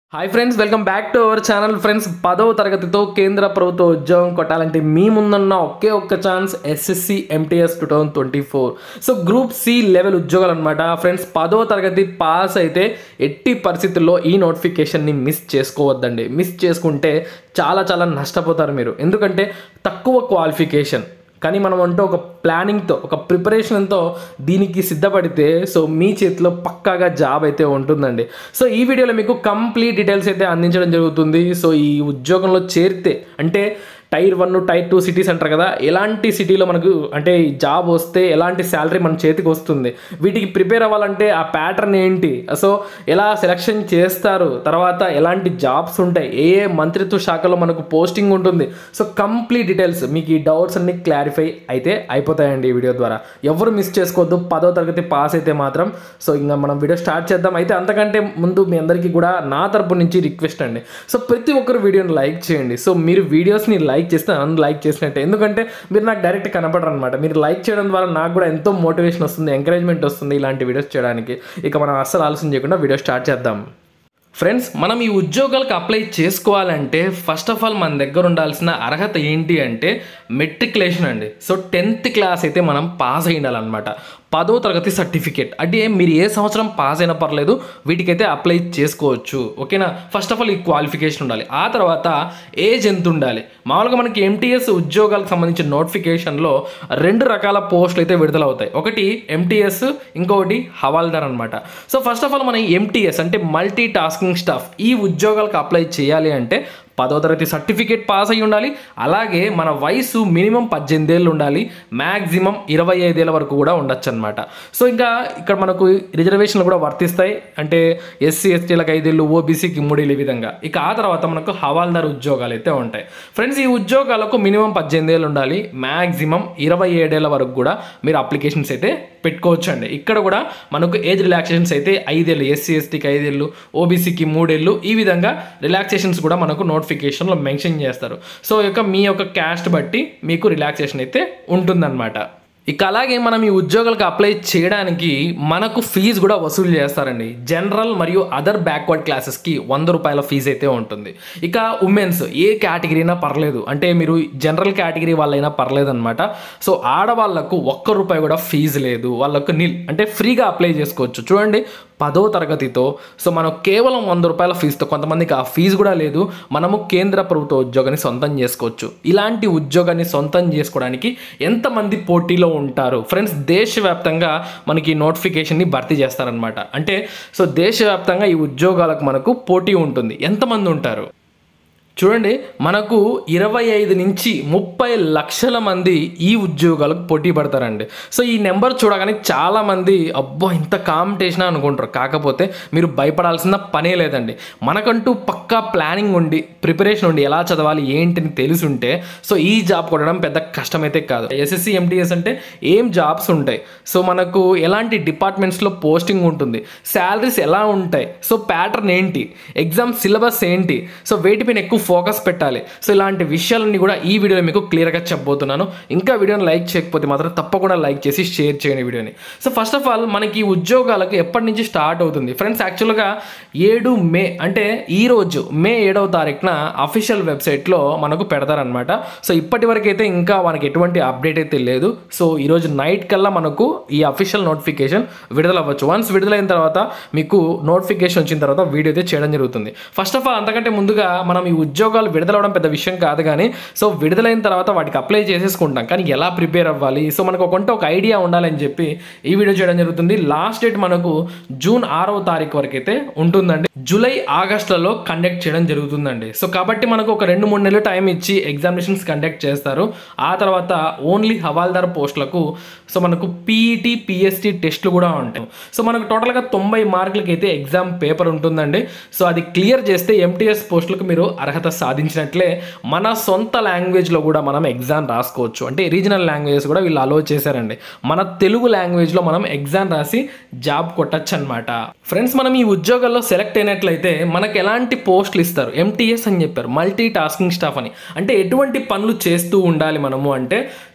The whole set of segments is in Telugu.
hi friends welcome back to our channel friends పదవ తరగతితో కేంద్ర ప్రభుత్వ ఉద్యోగం కొట్టాలంటే మీ ముందున్న ఒకే ఒక్క chance SSC MTS two thousand twenty four so group C level ఉద్యోగాలు అనమాట ఫ్రెండ్స్ పదవ తరగతి పాస్ అయితే ఎట్టి పరిస్థితుల్లో ఈ నోటిఫికేషన్ని మిస్ చేసుకోవద్దండి మిస్ చేసుకుంటే చాలా చాలా నష్టపోతారు మీరు ఎందుకంటే తక్కువ క్వాలిఫికేషన్ కానీ మనం అంటూ ఒక ప్లానింగ్తో ఒక ప్రిపరేషన్తో దీనికి సిద్ధపడితే సో మీ చేతిలో పక్కాగా జాబ్ అయితే ఉంటుందండి సో ఈ వీడియోలో మీకు కంప్లీట్ డీటెయిల్స్ అయితే అందించడం జరుగుతుంది సో ఈ ఉద్యోగంలో చేరితే అంటే tier one tier two cities అంటారు కదా ఎలాంటి సిటీలో మనకు అంటే ఈ జాబ్ వస్తే ఎలాంటి శాలరీ మన చేతికి వస్తుంది వీటికి ప్రిపేర్ అవ్వాలంటే ఆ ప్యాటర్న్ ఏంటి సో ఎలా సెలక్షన్ చేస్తారు తర్వాత ఎలాంటి జాబ్స్ ఉంటాయి ఏ ఏ మంత్రిత్వ శాఖలో మనకు పోస్టింగ్ ఉంటుంది సో కంప్లీట్ డీటెయిల్స్ మీకు ఈ డౌట్స్ అన్ని క్లారిఫై అయితే అయిపోతాయండి ఈ వీడియో ద్వారా ఎవరు మిస్ చేసుకోవద్దు పదో తరగతి పాస్ అయితే మాత్రం సో ఇంకా మనం వీడియో స్టార్ట్ చేద్దాం అయితే అంతకంటే ముందు మీ అందరికీ కూడా నా తరపు నుంచి రిక్వెస్ట్ అండి సో ప్రతి ఒక్కరు వీడియోని లైక్ చేయండి సో మీరు వీడియోస్ని లైక్ చేస్తే నన్ను లైక్ చేసినట్టే ఎందుకంటే మీరు నాకు డైరెక్ట్ కనపడరు అనమాట మీరు లైక్ చేయడం ద్వారా నాకు కూడా ఎంతో మోటివేషన్ వస్తుంది ఎంకరేజ్మెంట్ వస్తుంది ఇలాంటి వీడియోస్ చేయడానికి ఇక మనం అస్సలు ఆలస్యం చేయకుండా వీడియో స్టార్ట్ చేద్దాం ఫ్రెండ్స్ మనం ఈ ఉద్యోగాలకు అప్లై చేసుకోవాలంటే ఫస్ట్ ఆఫ్ ఆల్ మన దగ్గర ఉండాల్సిన అర్హత ఏంటి అంటే మెట్రికులేషన్ అండి సో టెన్త్ క్లాస్ అయితే మనం పాస్ అయి ఉండాలన్నమాట పదో తరగతి సర్టిఫికేట్ అంటే మీరు ఏ సంవత్సరం పాస్ అయినా పర్లేదు వీటికైతే అప్లై చేసుకోవచ్చు ఓకేనా ఫస్ట్ ఆఫ్ ఆల్ ఈ క్వాలిఫికేషన్ ఉండాలి ఆ తర్వాత ఏజ్ ఎంత ఉండాలి మామూలుగా మనకి ఎంటీఎస్ ఉద్యోగాలకు సంబంధించిన నోటిఫికేషన్లో రెండు రకాల పోస్టులు అయితే విడుదలవుతాయి ఒకటి ఎంటీఎస్ ఇంకొకటి హవాల్దార్ అనమాట సో ఫస్ట్ ఆఫ్ ఆల్ మనం ఎంటీఎస్ అంటే మల్టీ టాస్కింగ్ స్టాఫ్ ఈ ఉద్యోగాలకు అప్లై చేయాలి అంటే పదో తరగతి సర్టిఫికేట్ పాస్ అయి ఉండాలి అలాగే మన వయసు మినిమం పద్దెనిమిది ఏళ్ళు ఉండాలి మ్యాక్సిమం ఇరవై ఐదేళ్ళ వరకు కూడా ఉండొచ్చు అనమాట సో ఇంకా ఇక్కడ మనకు రిజర్వేషన్లు కూడా వర్తిస్తాయి అంటే ఎస్సీ ఎస్టీలకు ఐదేళ్ళు ఓబీసీకి మూడేళ్ళు ఈ విధంగా ఇక ఆ తర్వాత మనకు హవాల్దార్ ఉద్యోగాలు అయితే ఉంటాయి ఫ్రెండ్స్ ఈ ఉద్యోగాలకు మినిమం పద్దెనిమిది ఏళ్ళు ఉండాలి మ్యాక్సిమం ఇరవై ఏడేళ్ళ వరకు కూడా మీరు అప్లికేషన్స్ అయితే పెట్టుకోవచ్చు అండి ఇక్కడ కూడా మనకు ఏజ్ రిలాక్సేషన్స్ అయితే ఐదేళ్ళు ఎస్సీ ఎస్టీకి ఐదేళ్ళు ఓబీసీకి మూడేళ్ళు ఈ విధంగా రిలాక్సేషన్స్ కూడా మనకు నోటిఫికేషన్లో మెన్షన్ చేస్తారు సో యొక్క మీ యొక్క క్యాస్ట్ బట్టి మీకు రిలాక్సేషన్ అయితే ఉంటుందన్నమాట ఇక అలాగే మనం ఈ ఉద్యోగాలకు అప్లై చేయడానికి మనకు ఫీజు కూడా వసూలు చేస్తారండి జనరల్ మరియు అదర్ బ్యాక్వర్డ్ క్లాసెస్కి వంద రూపాయల ఫీజు అయితే ఉంటుంది ఇక ఉమెన్స్ ఏ కేటగిరీ అయినా పర్లేదు అంటే మీరు జనరల్ కేటగిరీ వాళ్ళైనా పర్లేదు అనమాట సో ఆడవాళ్ళకు ఒక్క రూపాయి కూడా ఫీజు లేదు వాళ్ళకు నిల్ అంటే ఫ్రీగా అప్లై చేసుకోవచ్చు చూడండి పదో తరగతితో సో మనం కేవలం వంద రూపాయల ఫీజుతో కొంతమందికి ఆ ఫీజు కూడా లేదు మనము కేంద్ర ప్రభుత్వ ఉద్యోగాన్ని సొంతం చేసుకోవచ్చు ఇలాంటి ఉద్యోగాన్ని సొంతం చేసుకోవడానికి ఎంతమంది పోటీలో ఉంటారు ఫ్రెండ్స్ దేశవ్యాప్తంగా మనకి నోటిఫికేషన్ని భర్తీ చేస్తారనమాట అంటే సో దేశవ్యాప్తంగా ఈ ఉద్యోగాలకు మనకు పోటీ ఉంటుంది ఎంతమంది ఉంటారు చూడండి మనకు ఇరవై ఐదు నుంచి ముప్పై లక్షల మంది ఈ ఉద్యోగాలకు పోటీ పడతారండి సో ఈ నెంబర్ చూడగానే చాలామంది అబ్బో ఇంత కాంపిటీషన్ అనుకుంటారు కాకపోతే మీరు భయపడాల్సిన పనే లేదండి మనకంటూ పక్కా ప్లానింగ్ ఉండి ప్రిపరేషన్ ఉండి ఎలా చదవాలి ఏంటిని తెలిసి ఉంటే సో ఈ జాబ్ కొట్టడం పెద్ద కష్టమైతే కాదు ఎస్ఎస్సి ఎంటీఎస్ అంటే ఏం జాబ్స్ ఉంటాయి సో మనకు ఎలాంటి డిపార్ట్మెంట్స్లో పోస్టింగ్ ఉంటుంది శాలరీస్ ఎలా ఉంటాయి సో ప్యాటర్న్ ఏంటి ఎగ్జామ్ సిలబస్ ఏంటి సో వేటిపైన ఎక్కువ ఫోకస్ పెట్టాలి సో ఇలాంటి విషయాలన్నీ కూడా ఈ వీడియోలో మీకు క్లియర్గా చెప్పబోతున్నాను ఇంకా వీడియోని లైక్ చేయకపోతే మాత్రం తప్పకుండా లైక్ చేసి షేర్ చేయండి వీడియోని సో ఫస్ట్ ఆఫ్ ఆల్ మనకి ఈ ఉద్యోగాలకు ఎప్పటి నుంచి స్టార్ట్ అవుతుంది ఫ్రెండ్స్ యాక్చువల్గా ఏడు మే అంటే ఈ రోజు మే ఏడవ తారీఖున అఫీషియల్ వెబ్సైట్లో మనకు పెడతారనమాట సో ఇప్పటి వరకు అయితే ఇంకా మనకి ఎటువంటి అప్డేట్ అయితే లేదు సో ఈరోజు నైట్ కల్లా మనకు ఈ అఫీషియల్ నోటిఫికేషన్ విడుదల అవ్వచ్చు వన్స్ విడుదలైన తర్వాత మీకు నోటిఫికేషన్ వచ్చిన తర్వాత వీడియో అయితే చేయడం జరుగుతుంది ఫస్ట్ ఆఫ్ ఆల్ అంతకంటే ముందుగా మనం ఈ ఉద్యోగాలు విడుదలవడం పెద్ద విషయం కాదు కానీ సో విడుదలైన తర్వాత వాటికి అప్లై చేసేసుకుంటాం కానీ ఎలా ప్రిపేర్ అవ్వాలి సో మనకు కొంటే ఒక ఐడియా ఉండాలని చెప్పి ఈ వీడియో చేయడం జరుగుతుంది లాస్ట్ డేట్ మనకు జూన్ ఆరవ తారీఖు వరకు అయితే ఉంటుందండి జూలై ఆగస్టులలో కండక్ట్ చేయడం జరుగుతుందండి సో కాబట్టి మనకు ఒక రెండు మూడు నెలలు టైం ఇచ్చి ఎగ్జామినేషన్స్ కండక్ట్ చేస్తారు ఆ తర్వాత ఓన్లీ హవాల్దార్ పోస్టులకు సో మనకు పీఈటీ పిఎస్టీ టెస్ట్లు కూడా ఉంటాయి సో మనకు టోటల్గా తొంభై మార్కులకి అయితే ఎగ్జామ్ పేపర్ ఉంటుందండి సో అది క్లియర్ చేస్తే ఎంటీఎస్ పోస్టులకు మీరు అర్హత సాధించినట్లే మన సొంత లాంగ్వేజ్లో కూడా మనం ఎగ్జామ్ రాసుకోవచ్చు అంటే రీజనల్ లాంగ్వేజెస్ కూడా వీళ్ళు అలో చేశారండి మన తెలుగు లాంగ్వేజ్లో మనం ఎగ్జామ్ రాసి జాబ్ కొట్టచ్చు అనమాట ఫ్రెండ్స్ మనం ఈ ఉద్యోగాల్లో సెలెక్ట్ అయినట్లయితే మనకు ఎలాంటి పోస్టులు ఇస్తారు ఎంటీఎస్ అని చెప్పారు మల్టీ టాస్కింగ్ స్టాఫ్ అని అంటే ఎటువంటి పనులు చేస్తూ ఉండాలి మనము అంటే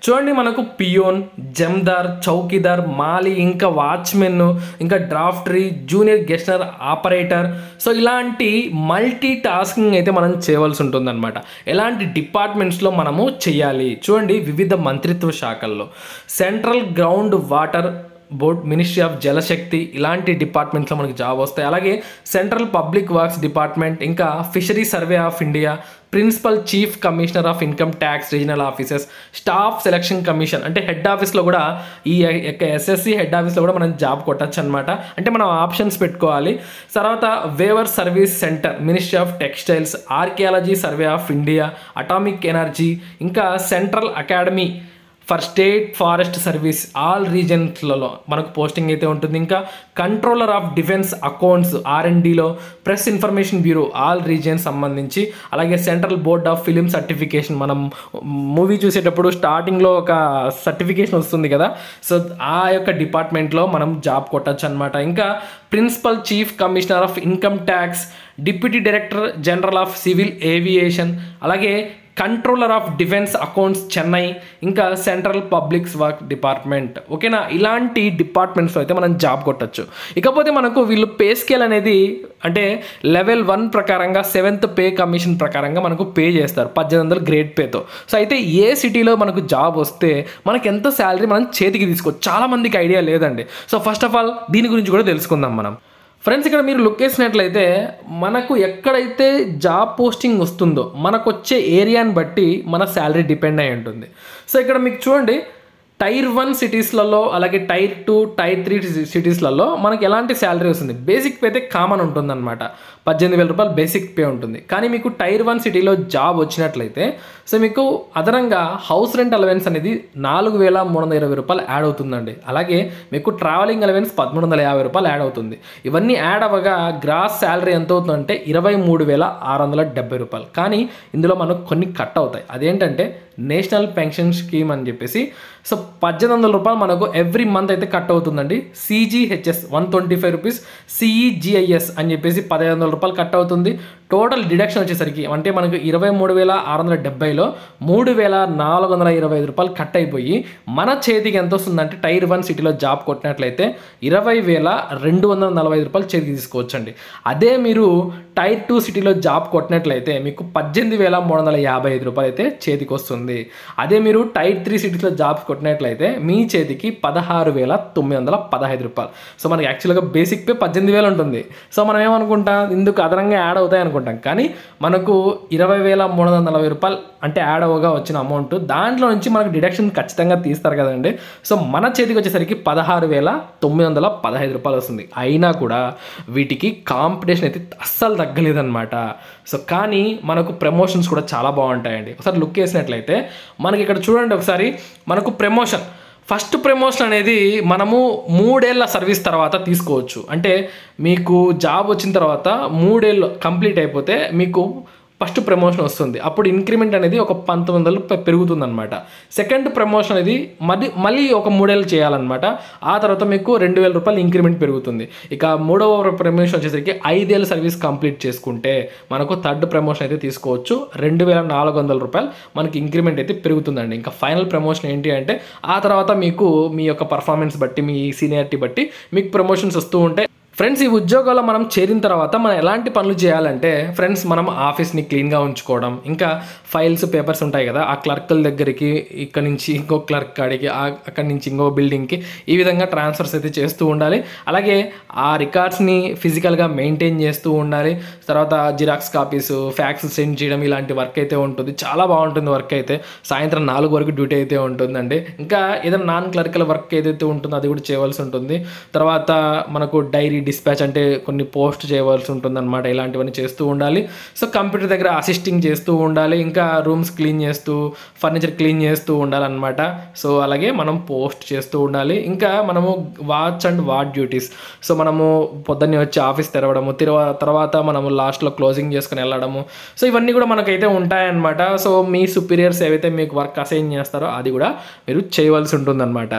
చూడండి మనకు పియోన్ జమ్దార్ చౌకీదార్ మాలి ఇంకా వాచ్మెన్ ఇంకా డ్రాఫ్టరీ జూనియర్ గెస్టర్ ఆపరేటర్ సో ఇలాంటి మల్టీ టాస్కింగ్ అయితే మనం చేయవలసి ఉంటుందన్నమాట ఎలాంటి డిపార్ట్మెంట్స్లో మనము చేయాలి చూడండి వివిధ మంత్రిత్వ శాఖల్లో central ground water board ministry of Jal Shakti ఇలాంటి డిపార్ట్మెంట్స్లో మనకి జాబ్ వస్తాయి అలాగే సెంట్రల్ పబ్లిక్ వర్క్స్ డిపార్ట్మెంట్ ఇంకా fishery survey of India principal chief commissioner of income tax regional offices staff selection commission అంటే హెడ్ ఆఫీస్లో కూడా ఈ యొక్క ఎస్ఎస్సి హెడ్ ఆఫీస్లో కూడా మనం జాబ్ కొట్టచ్చు అనమాట అంటే మనం ఆప్షన్స్ పెట్టుకోవాలి తర్వాత weaver service centre ministry of textiles archaeology survey of India atomic energy ఇంకా central academy for state forest service all రీజన్స్లలో మనకు పోస్టింగ్ అయితే ఉంటుంది ఇంకా కంట్రోలర్ ఆఫ్ డిఫెన్స్ అకౌంట్స్ ఆర్ఎండిలో press information bureau all regions సంబంధించి అలాగే central board of film certification మనం మూవీ చూసేటప్పుడు స్టార్టింగ్లో ఒక సర్టిఫికేషన్ వస్తుంది కదా సో ఆ యొక్క డిపార్ట్మెంట్లో మనం జాబ్ కొట్టచ్చు అనమాట ఇంకా principal chief commissioner of income tax deputy director general of civil aviation అలాగే controller of defence accounts Chennai ఇంకా సెంట్రల్ పబ్లిక్స్ వర్క్ డిపార్ట్మెంట్ ఓకేనా ఇలాంటి డిపార్ట్మెంట్స్లో అయితే మనం జాబ్ కొట్టచ్చు ఇకపోతే మనకు వీళ్ళు పే స్కేల్ అనేది అంటే లెవెల్ వన్ ప్రకారంగా సెవెంత్ పే కమిషన్ ప్రకారంగా మనకు పే చేస్తారు పద్దెనిమిది వందల గ్రేడ్ పేతో సో అయితే ఏ సిటీలో మనకు జాబ్ వస్తే మనకి ఎంత శాలరీ మనం చేతికి తీసుకోవచ్చు చాలా మందికి ఐడియా లేదండి సో ఫస్ట్ ఆఫ్ ఆల్ దీని గురించి కూడా తెలుసుకుందాం మనం ఫ్రెండ్స్ ఇక్కడ మీరు లుక్ వేసినట్లయితే మనకు ఎక్కడైతే జాబ్ పోస్టింగ్ వస్తుందో మనకు వచ్చే ఏరియాని బట్టి మన శాలరీ డిపెండ్ అయి ఉంటుంది సో ఇక్కడ మీకు చూడండి టైర్ వన్ సిటీస్లలో అలాగే టైర్ టూ టైర్ త్రీ సిటీస్లలో మనకి ఎలాంటి శాలరీ వస్తుంది బేసిక్ పే అయితే కామన్ ఉంటుందన్నమాట పద్దెనిమిది వేల రూపాయలు బేసిక్ పే ఉంటుంది కానీ మీకు టైర్ వన్ సిటీలో జాబ్ వచ్చినట్లయితే సో మీకు అదనంగా హౌస్ రెంట్ అలవెన్స్ అనేది నాలుగు వేల మూడు వందల ఇరవై రూపాయలు యాడ్ అవుతుందండి అలాగే మీకు ట్రావెలింగ్ అలవెన్స్ పదమూడు వందల యాభై రూపాయలు యాడ్ అవుతుంది ఇవన్నీ యాడ్ అవ్వగా గ్రాస్ శాలరీ ఎంత అవుతుందంటే ఇరవై మూడు వేల ఆరు వందల డెబ్బై రూపాయలు కానీ ఇందులో మనకు కొన్ని కట్ అవుతాయి అదేంటంటే నేషనల్ పెన్షన్ స్కీమ్ అని చెప్పేసి సో పద్దెనిమిది వందల రూపాయలు మనకు ఎవ్రీ మంత్ అయితే కట్ అవుతుందండి CGHS one twenty five rupees CEGIS అని చెప్పేసి పదిహేను వందల రూపాయలు కట్ అవుతుంది టోటల్ డిడక్షన్ వచ్చేసరికి అంటే మనకు ఇరవై మూడు వేల ఆరు వందల డెబ్బైలో మూడు వేల నాలుగు వందల ఇరవై ఐదు రూపాయలు కట్ అయిపోయి మన చేతికి ఎంత వస్తుందంటే టైర్ వన్ సిటీలో జాబ్ కొట్టినట్లయితే ఇరవై వేల రెండు వందల నలభై ఐదు రూపాయలు చేతికి తీసుకోవచ్చండి అదే మీరు టైర్ టూ సిటీలో జాబ్ కొట్టినట్లయితే మీకు పద్దెనిమిది వేల మూడు వందల యాభై ఐదు రూపాయలు అయితే చేతికి వస్తుంది అదే మీరు టైర్ త్రీ సిటీస్లో జాబ్ కొట్టినట్లయితే మీ చేతికి పదహారు వేల తొమ్మిది వందల పదహైదు రూపాయలు సో మనకి యాక్చువల్గా బేసిక్ పే పద్దెనిమిది వేలు ఉంటుంది సో మనం ఏమనుకుంటాం ఇందుకు అదనంగా యాడ్ అవుతాయి అనుకుంటాం కానీ మనకు ఇరవై వేల మూడు వందల నలభై రూపాయలు అంటే యాడ్ అవ్వగా వచ్చిన అమౌంట్ దాంట్లో నుంచి మనకు డిడక్షన్ ఖచ్చితంగా తీస్తారు కదండి సో మన చేతికి వచ్చేసరికి పదహారు వేల తొమ్మిది వందల పదహైదు రూపాయలు వస్తుంది అయినా కూడా వీటికి కాంపిటీషన్ అయితే అస్సలు తగ్గలేదన్నమాట సో కానీ మనకు ప్రమోషన్స్ కూడా చాలా బాగుంటాయండి ఒకసారి లుక్ వేసినట్లయితే మనకి ఇక్కడ చూడండి ఒకసారి మనకు ప్రమోషన్ ఫస్ట్ ప్రమోషన్ అనేది మనము మూడేళ్ల సర్వీస్ తర్వాత తీసుకోవచ్చు అంటే మీకు జాబ్ వచ్చిన తర్వాత మూడేళ్ళు కంప్లీట్ అయిపోతే మీకు ఫస్ట్ ప్రమోషన్ వస్తుంది అప్పుడు ఇంక్రిమెంట్ అనేది ఒక పంతొమ్మిది వందలు పెరుగుతుంది అనమాట సెకండ్ ప్రమోషన్ అనేది మళ్ళీ మళ్ళీ ఒక మూడేళ్ళు చేయాలన్నమాట ఆ తర్వాత మీకు రెండు వేల రూపాయలు ఇంక్రిమెంట్ పెరుగుతుంది ఇక మూడవ ప్రమోషన్ వచ్చేసరికి ఐదేళ్ళ సర్వీస్ కంప్లీట్ చేసుకుంటే మనకు థర్డ్ ప్రమోషన్ అయితే తీసుకోవచ్చు రెండు వేల నాలుగు వందల రూపాయలు మనకి ఇంక్రిమెంట్ అయితే పెరుగుతుందండి ఇంకా ఫైనల్ ప్రమోషన్ ఏంటి అంటే ఆ తర్వాత మీకు మీ యొక్క పర్ఫార్మెన్స్ బట్టి మీ సీనియారిటీ బట్టి మీకు ప్రమోషన్స్ వస్తూ ఉంటాయి ఫ్రెండ్స్ ఈ ఉద్యోగాల్లో మనం చేరిన తర్వాత మనం ఎలాంటి పనులు చేయాలంటే ఫ్రెండ్స్ మనం ఆఫీస్ని క్లీన్గా ఉంచుకోవడం ఇంకా ఫైల్స్ పేపర్స్ ఉంటాయి కదా ఆ క్లర్కుల దగ్గరికి ఇక్కడ నుంచి ఇంకో క్లర్క్ కాడికి ఆ- అక్కడి నుంచి ఇంకో బిల్డింగ్కి ఈ విధంగా ట్రాన్స్ఫర్స్ అయితే చేస్తూ ఉండాలి అలాగే ఆ రికార్డ్స్ని ఫిజికల్గా మెయింటైన్ చేస్తూ ఉండాలి తర్వాత జిరాక్స్ కాపీస్ ఫ్యాక్స్ సెండ్ చేయడం ఇలాంటి వర్క్ అయితే ఉంటుంది చాలా బాగుంటుంది వర్క్ అయితే సాయంత్రం నాలుగు వరకు డ్యూటీ అయితే ఉంటుందండి ఇంకా ఏదైనా నాన్ క్లరికల్ వర్క్ ఏదైతే ఉంటుందో అది కూడా చేయవలసి ఉంటుంది తర్వాత మనకు డైరీ డిస్పాచ్ అంటే కొన్ని పోస్ట్ చేయవలసి ఉంటుంది అనమాట ఇలాంటివన్నీ చేస్తూ ఉండాలి సో కంప్యూటర్ దగ్గర అసిస్టింగ్ చేస్తూ ఉండాలి ఇంకా రూమ్స్ క్లీన్ చేస్తూ ఫర్నిచర్ క్లీన్ చేస్తూ ఉండాలన్నమాట సో అలాగే మనం పోస్ట్ చేస్తూ ఉండాలి ఇంకా మనము watch and ward duties so మనము పొద్దున్నే వచ్చి ఆఫీస్ తెరవడము తిరవ తర్వాత మనము లాస్ట్లో క్లోజింగ్ చేసుకుని వెళ్ళడము సో ఇవన్నీ కూడా మనకైతే ఉంటాయన్నమాట సో మీ సుపీరియర్స్ ఏవైతే మీకు వర్క్ అసైన్ చేస్తారో అది కూడా మీరు చేయవలసి ఉంటుందన్నమాట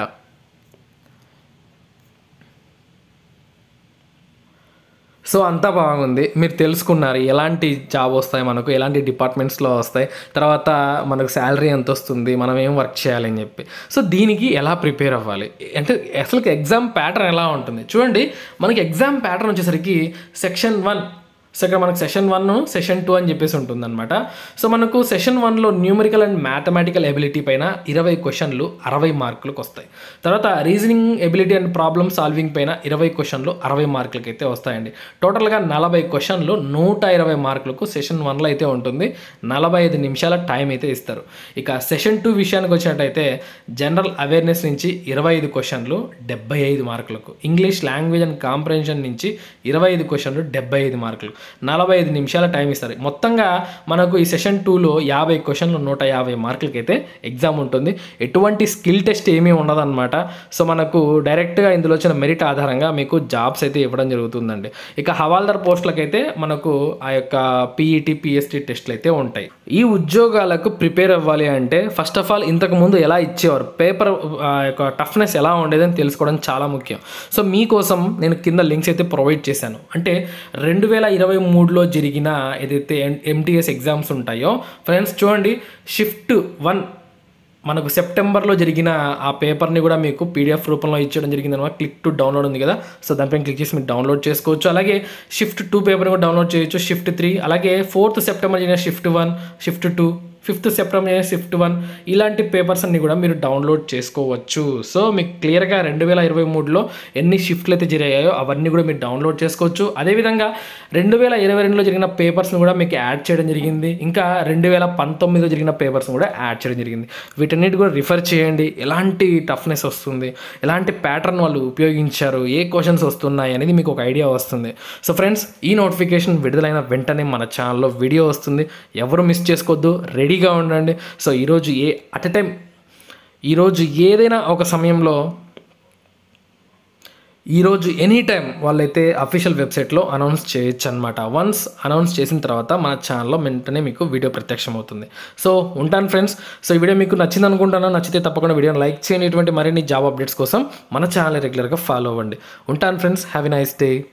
సో అంతా బాగుంది మీరు తెలుసుకున్నారు ఎలాంటి జాబ్ వస్తాయి మనకు ఎలాంటి డిపార్ట్మెంట్స్లో వస్తాయి తర్వాత మనకు శాలరీ ఎంత వస్తుంది మనం ఏం వర్క్ చేయాలి అని చెప్పి సో దీనికి ఎలా ప్రిపేర్ అవ్వాలి అంటే అసలు ఎగ్జామ్ ప్యాటర్న్ ఎలా ఉంటుంది చూడండి మనకి ఎగ్జామ్ ప్యాటర్న్ వచ్చేసరికి సెక్షన్ వన్ సో ఇక్కడ మనకు సెషన్ వన్ సెషన్ టూ అని చెప్పేసి ఉంటుందన్నమాట సో మనకు సెషన్ వన్లో న్యూమరికల్ అండ్ మ్యాథమెటికల్ ఎబిలిటీ పైన ఇరవై క్వశ్చన్లు అరవై మార్కులకు వస్తాయి తర్వాత reasoning ability and problem solving పైన ఇరవై క్వశ్చన్లు అరవై మార్కులకి అయితే వస్తాయండి టోటల్గా నలభై క్వశ్చన్లు నూట ఇరవై మార్కులకు సెషన్ వన్లో అయితే ఉంటుంది నలభై ఐదు నిమిషాల టైం అయితే ఇస్తారు ఇక సెషన్ టూ విషయానికి వచ్చినట్టయితే జనరల్ అవేర్నెస్ నుంచి ఇరవై ఐదు క్వశ్చన్లు డెబ్బై ఐదు మార్కులకు ఇంగ్లీష్ లాంగ్వేజ్ అండ్ కాంప్రహెన్షన్ నుంచి ఇరవై ఐదు క్వశ్చన్లు డెబ్బై ఐదు మార్కులు నలభై ఐదు నిమిషాల టైం ఇస్తారు మొత్తంగా మనకు ఈ సెషన్ టూలో యాభై క్వశ్చన్లు నూట యాభై మార్కులకి అయితే ఎగ్జామ్ ఉంటుంది ఎటువంటి స్కిల్ టెస్ట్ ఏమీ ఉండదన్నమాట సో మనకు డైరెక్ట్గా ఇందులో వచ్చిన మెరిట్ ఆధారంగా మీకు జాబ్స్ అయితే ఇవ్వడం జరుగుతుందండి ఇక హవాల్దార్ పోస్టులకైతే మనకు ఆ యొక్క పీఈటీ పిఎస్టీ టెస్ట్లు అయితే ఉంటాయి ఈ ఉద్యోగాలకు ప్రిపేర్ అవ్వాలి అంటే ఫస్ట్ ఆఫ్ ఆల్ ఇంతకు ముందు ఎలా ఇచ్చేవారు పేపర్ యొక్క టఫ్నెస్ ఎలా ఉండేదని తెలుసుకోవడం చాలా ముఖ్యం సో మీకోసం నేను కింద లింక్స్ అయితే ప్రొవైడ్ చేశాను అంటే రెండు వేల ఇరవై మూడులో జరిగిన ఏదైతే ఎంటీఎస్ ఎగ్జామ్స్ ఉంటాయో ఫ్రెండ్స్ చూడండి షిఫ్ట్ వన్ మనకు సెప్టెంబర్లో జరిగిన ఆ పేపర్ని కూడా మీకు పీడిఎఫ్ రూపంలో ఇచ్చడం జరిగింది అనమాట క్లిక్ టు డౌన్లోడ్ ఉంది కదా సో దానిపైన క్లిక్ చేసి మీరు డౌన్లోడ్ చేసుకోవచ్చు అలాగే షిఫ్ట్ టూ పేపర్ని కూడా డౌన్లోడ్ చేయొచ్చు షిఫ్ట్ త్రీ అలాగే ఫోర్త్ సెప్టెంబర్ జరిగిన shift one shift two fifth September shift one ఇలాంటి పేపర్స్ అన్ని కూడా మీరు డౌన్లోడ్ చేసుకోవచ్చు సో మీకు క్లియర్గా రెండు వేల ఇరవై మూడులో ఎన్ని షిఫ్ట్లు అయితే జరిగాయో అవన్నీ కూడా మీరు డౌన్లోడ్ చేసుకోవచ్చు అదేవిధంగా రెండు వేల ఇరవై రెండులో జరిగిన పేపర్స్ని కూడా మీకు యాడ్ చేయడం జరిగింది ఇంకా రెండు వేల పంతొమ్మిదిలో జరిగిన పేపర్స్ని కూడా యాడ్ చేయడం జరిగింది వీటన్నిటి కూడా రిఫర్ చేయండి ఎలాంటి టఫ్నెస్ వస్తుంది ఎలాంటి ప్యాటర్న్ వాళ్ళు ఉపయోగించారు ఏ క్వశ్చన్స్ వస్తున్నాయి అనేది మీకు ఒక ఐడియా వస్తుంది సో ఫ్రెండ్స్ ఈ నోటిఫికేషన్ విడుదలైన వెంటనే మన ఛానల్లో వీడియో వస్తుంది ఎవరు మిస్ చేసుకోవద్దు రెడీగా ఉండండి సో ఈరోజు ఏ అట్ ఎ టైం ఈరోజు ఏదైనా ఒక సమయంలో ఈరోజు ఎనీ టైం వాళ్ళైతే అఫీషియల్ వెబ్సైట్లో అనౌన్స్ చేయొచ్చు అనమాట వన్స్ అనౌన్స్ చేసిన తర్వాత మన ఛానల్లో వెంటనే మీకు వీడియో ప్రత్యక్షం అవుతుంది సో ఉంటాను ఫ్రెండ్స్ సో ఈ వీడియో మీకు నచ్చింది అనుకుంటాను నచ్చితే తప్పకుండా వీడియోని లైక్ చేయండి ఇటువంటి మరిన్ని జాబ్ అప్డేట్స్ కోసం మన ఛానల్ రెగ్యులర్గా ఫాలో అవ్వండి ఉంటాను friends have a nice day